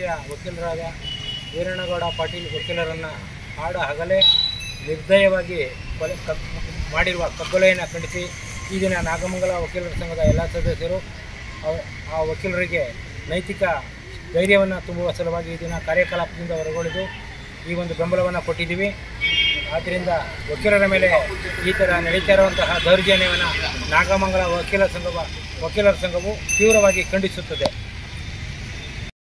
ಪಕ್ಷೀಯ ವಕೀಲರಾದ ವೀರಣ್ಣಗೌಡ ಪಾಟೀಲ್ ವಕೀಲರನ್ನು ಹಾಡ ಹಗಲೇ ನಿರ್ದಯವಾಗಿ ಕೊಲೆ ಕಗ್ ಮಾಡಿರುವ ಕಗ್ಗೊಲೆಯನ್ನು ಖಂಡಿಸಿ ಈ ದಿನ ನಾಗಮಂಗಲ ವಕೀಲರ ಸಂಘದ ಎಲ್ಲ ಸದಸ್ಯರು ಅವ- ಆ ವಕೀಲರಿಗೆ ನೈತಿಕ ಧೈರ್ಯವನ್ನು ತುಂಬುವ ಸಲುವಾಗಿ ಈ ದಿನ ಕಾರ್ಯಕಲಾಪದಿಂದ ಹೊರಗುಳಿದು ಈ ಒಂದು ಬೆಂಬಲವನ್ನು ಕೊಟ್ಟಿದ್ದೀವಿ ಆದ್ದರಿಂದ ವಕೀಲರ ಮೇಲೆ ಈ ಥರ ನಡೀತಾ ಇರುವಂತಹ ದೌರ್ಜನ್ಯವನ್ನು ನಾಗಮಂಗಲ ವಕೀಲರ ಸಂಘವ ವಕೀಲರ ಸಂಘವು ತೀವ್ರವಾಗಿ ಖಂಡಿಸುತ್ತದೆ